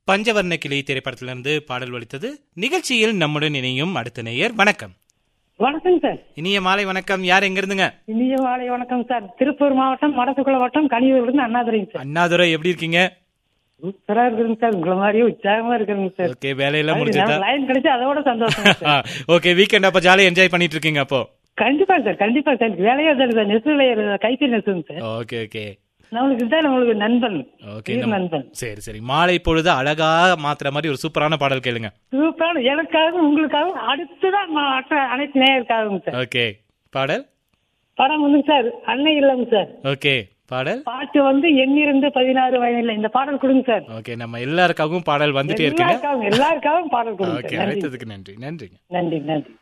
பஞ்சவர்ண கிளி திரைப்படத்திலிருந்து பாடல் ஒலித்தது நிகழ்ச்சியில் நம்முடன் இணையும் அடுத்த நேயர் வணக்கம் வணக்கம் சார் இனிய மாலை வணக்கம் யார் எங்க இருந்துங்க இனிய மாலை வணக்கம் சார் திருப்பூர் மாவட்டம் மடத்துக்குள வட்டம் கனியூர்லேருந்து அண்ணாதுரைங்க சார் அண்ணாதுரை எப்படி இருக்கீங்க சூப்பரா இருக்குங்க சார் உங்களை மாதிரியே உற்சாகமா இருக்குங்க சார் ஓகே வேலையெல்லாம் முடிஞ்சதா லைன் கிடைச்சு அதோட சந்தோஷம் சார் ஓகே வீக்கெண்ட் அப்ப ஜாலியா என்ஜாய் பண்ணிட்டு இருக்கீங்க அப்போ கண்டிப்பா சார் கண்டிப்பா சார் வேலையா சார் சார் நெசு கைத்தறி நெசுங்க சார் ஓகே ஓகே நம்மளுக்கு இதுதான் நம்மளுக்கு நண்பன் ஓகே உயிர் நம்ம- நண்பன் சரி சரி மாலை பொழுது அழகா மாத்துற மாதிரி ஒரு சூப்பரான பாடல் கேளுங்க சூப்பரான எனக்காகவும் உங்களுக்காகவும் அடுத்துதான் மற்ற அனைத்து நேயருக்காகவும் சார் ஓகே பாடல் படம் வந்து சார் அன்னை இல்லம் சார் ஓகே பாடல் பாட்டு வந்து எண்ணிருந்து பதினாறு வயதில் இந்த பாடல் கொடுங்க சார் ஓகே நம்ம எல்லாருக்காகவும் பாடல் வந்துட்டே இருக்குங்க எல்லாருக்காகவும் எல்லாருக்காகவும் பாடல் கொடுங்க ஓகே சார் நன்றி அழைத்ததுக்கு நன்றி நன்றிங்க நன்றி நன்றி